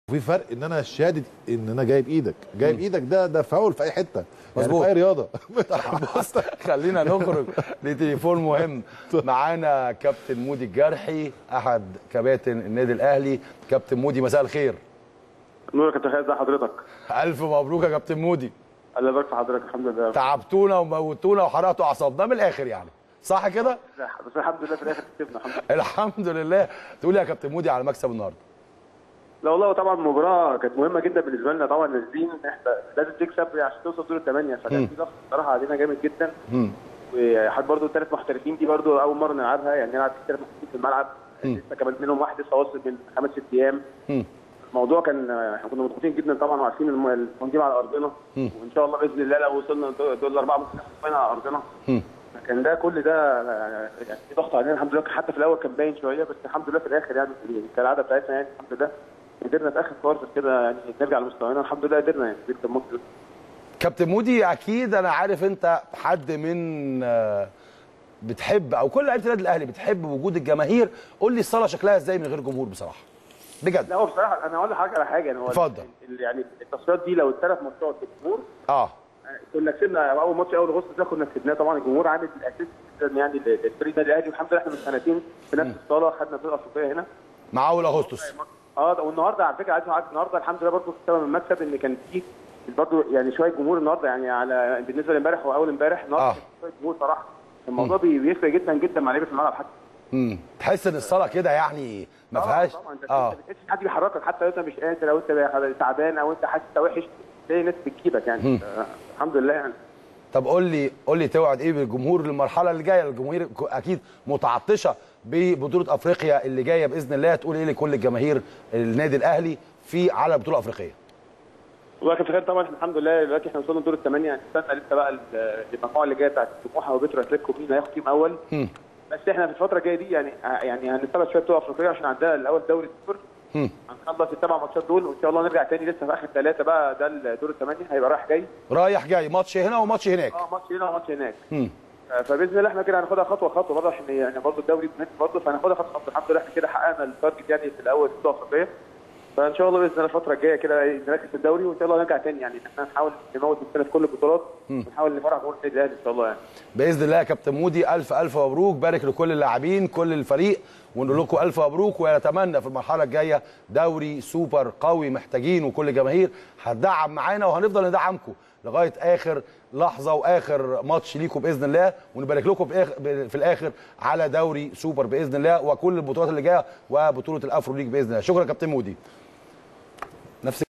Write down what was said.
وفي فرق ان انا شادد ان انا جايب ايدك جايب ايدك ده ده فاول في اي حته يعني مظبوط. في اي رياضه بص خلينا نخرج لتليفون مهم معانا كابتن مودي الجرحي احد كباتن النادي الاهلي كابتن مودي مساء الخير نورك انت خالد حضرتك الف مبروك يا كابتن مودي الله يبارك في حضرتك الحمد لله تعبتونا وموتونا وحرقتوا اعصابنا من الاخر يعني صح كده بس الحمد لله في الاخر كسبنا الحمد لله الحمد لله تقول يا كابتن مودي على مكسب النهارده لا والله طبعا المباراه كانت مهمه جدا بالنسبه لنا طبعا نازلين احنا لازم تكسب عشان توصل دور الثمانيه فكان في ضغط الصراحه علينا جامد جدا وحد برضه الثلاث محترفين دي برضه اول مره نلعبها يعني نلعب ثلاث محترفين في الملعب لسه كمان منهم واحد لسه واصل من خمس ست ايام الموضوع كان احنا كنا مضغوطين جدا طبعا وعارفين الم- التنظيم على ارضنا وان شاء الله باذن الله لو وصلنا دور دور الاربعه ممكن ناخد فاينل على ارضنا كان ده كل ده يعني في ضغط علينا الحمد لله حتى في الاول كان باين شويه بس الحمد لله في الاخر يعني كالعاده بتاعتنا يعني الحمد لله قدرنا في اخر كوارتر كده يعني نرجع لمستوانا الحمد لله قدرنا يعني نكسب مصر كابتن مودي اكيد انا عارف انت حد من آه، بتحب او كل لعيبه النادي الاهلي بتحب وجود الجماهير قول لي الصاله شكلها ازاي من غير جمهور بصراحه بجد لا هو بصراحه انا اقول لحضرتك على حاجه يعني هو اتفضل. ال- يعني التصفيات دي لو الثلاث ماتشات الجمهور اه كنا كسبنا اول ماتش اول اغسطس ده كنا كسبناه طبعا الجمهور عامل الاساس جدا يعني للفريق النادي الاهلي والحمد لله احنا من سنتين في نفس الصاله خدنا بطوله افريقيه هنا مع اول اغسطس اه ده والنهارده على فكره عايز اقول لك النهارده الحمد لله برضه سبب المكسب ان كان في برضه يعني شويه جمهور النهارده يعني على بالنسبه لامبارح واول امبارح النهارده آه. كان في شويه جمهور صراحه الموضوع بي- بيفرق جدا جدا مع لعيبه الملعب حتى امم تحس ان الصاله كده يعني ما فيهاش طبعا طبعا انت اه ما بتحسش حد بيحركك حتى لو انت مش قادر او انت تعبان او انت حاسس انت وحش تلاقي ناس بتجيبك يعني آه، الحمد لله يعني طب قول لي قول لي توعد ايه بالجمهور للمرحله اللي جايه الجماهير ك- اكيد متعطشه ببطوله افريقيا اللي جايه باذن الله تقول ايه لكل الجماهير النادي الاهلي في على البطوله الافريقيه والله كان في خير طبعا احنا الحمد لله دلوقتي احنا وصلنا دور الثمانيه يعني نستنى لسه بقى ال- المجموعه اللي جايه بتاعت سموحه وبترو اتلتيكو مين هياخد تيم اول مم. بس احنا في الفتره الجايه دي يعني يعني هنستبعد شويه بطوله افريقيه عشان عندنا الاول دوري السوبر مم. هنخلص السبع ماتشات دول وان شاء الله نرجع تاني لسه في اخر ثلاثه بقى ده الدور الثمانيه هيبقى رايح جاي رايح جاي ماتش هنا وماتش هناك اه ماتش هنا وماتش هناك مم. آه، فباذن الله احنا كده هناخدها خطوه خطوه برضه عشان يعني برضه الدوري مهم برضه فهناخدها خطوه خطوه الحمد لله احنا كده حققنا التارجت يعني في الاول في البطوله الافريقيه فان شاء الله باذن الله الفتره الجايه كده نركز في الدوري وان شاء الله نرجع تاني يعني احنا نحاول نموت نفسنا في كل البطولات ونحاول نفرح جمهور النادي الاهلي ان شاء الله يعني باذن الله يا كابتن مودي الف الف مبروك بارك لكل اللاعبين كل الفريق ونقول لكم الف مبروك ونتمنى في المرحله الجايه دوري سوبر قوي محتاجين وكل الجماهير هتدعم معانا وهنفضل ندعمكم لغايه اخر لحظه واخر ماتش ليكم باذن الله ونبارك لكم في آخر- في الاخر على دوري سوبر باذن الله وكل البطولات اللي جايه وبطوله الافرو ليج باذن الله شكرا يا كابتن مودي نفس